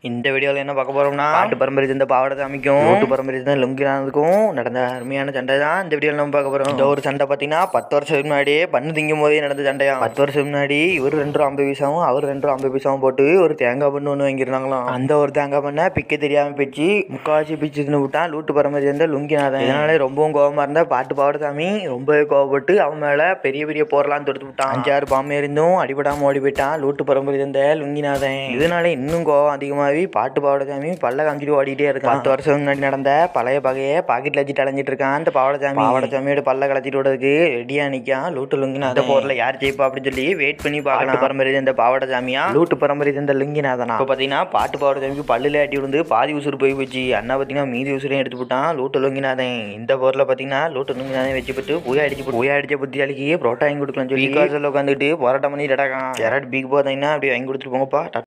இந்த வீடியோவில் என்ன பார்க்க போறோம்னா பாட்டு பரம்பரை இந்த பாவாடை சாமிக்கும் லூட்டு பரம்பரை இந்த லுங்கினாதுக்கும் நடந்த அருமையான சண்டை தான் இந்த வீடியோவில் நம்ம பார்க்க போறோம் இந்த ஒரு சண்டை பார்த்தீங்கன்னா பத்து வருஷத்துக்கு முன்னாடியே பண்ணு திங்கும் போதே நடந்த சண்டையா பத்து வருஷம் முன்னாடி இவர் ரெண்டு ரூபா ஐம்பது பைசாவும் அவர் ரெண்டு ரூபா ஐம்பது பைசாவும் போட்டு ஒரு தேங்காய் பண்ணு ஒன்று வாங்கியிருந்தாங்களாம் அந்த ஒரு தேங்காய் பண்ணை பிக்க தெரியாம பிச்சு முக்கால்வாசி பிச்சு தின்னு விட்டான் லூட்டு பரம்பரை சேர்ந்த லுங்கினாதான் இதனால ரொம்பவும் கோவமா இருந்தா பாட்டு பாவாடை சாமி ரொம்பவே கோவப்பட்டு அவன் மேல பெரிய பெரிய போர்லாம் தொடுத்து விட்டான் அஞ்சாறு பாம்பு இருந்தும் அடிபடாம ஓடி போயிட்டான் லூட்டு பரம்பரை சேர்ந்த லுங்கினாதன் இதனால இன்னும் கோவம் அதிகமாகி பாட்டு பாவாடை சாமி பல்ல காமிச்சிட்டு ஓடிட்டே இருக்கான் பத்து வருஷம் முன்னாடி நடந்த பழைய பகையை பாக்கெட்ல வச்சுட்டு அலைஞ்சிட்டு இருக்கான் அந்த பாவாடை சாமி பாவாடை சாமியோட பல்ல கலச்சிட்டு விடுறதுக்கு ரெடியா நிக்கான் லூட்டு லுங்கினாத போர்ல யார் ஜெயிப்பா அப்படின்னு சொல்லி வெயிட் பண்ணி பார்க்கலாம் பரம்பரை இந்த பாவாடை சாமியா லூட்டு பரம்பரை இந்த லுங்கினாதனா இப்போ பார்த்தீங்கன்னா பாட்டு பாவாடை சாமிக்கு பல்லுல அடி விழுந்து பாதி உசுறு போய் போச்சு அண்ணா பார்த்தீங்கன்னா மீதி உசுரையும் எடுத்து போட்டான் லூட்டு லுங்கினாதன் இந்த போர்ல பார்த்தீங்கன்னா லூட்டு லுங்கினாதன் வச்சு போட்டு புய அடிச்சு போட்டு புய அடிச்ச புத்தியாளிக்கு புரோட்டா வாங்கி கொடுக்கலாம் சொல்லி காசில் உட்காந்துட்டு போராட்டம் பண்ணிட்டு கிடக்கான் யாராவது பிக் பார்த்தீங்கன்னா அப்படி வாங்கி கொடுத்துட்டு போங்கப்பா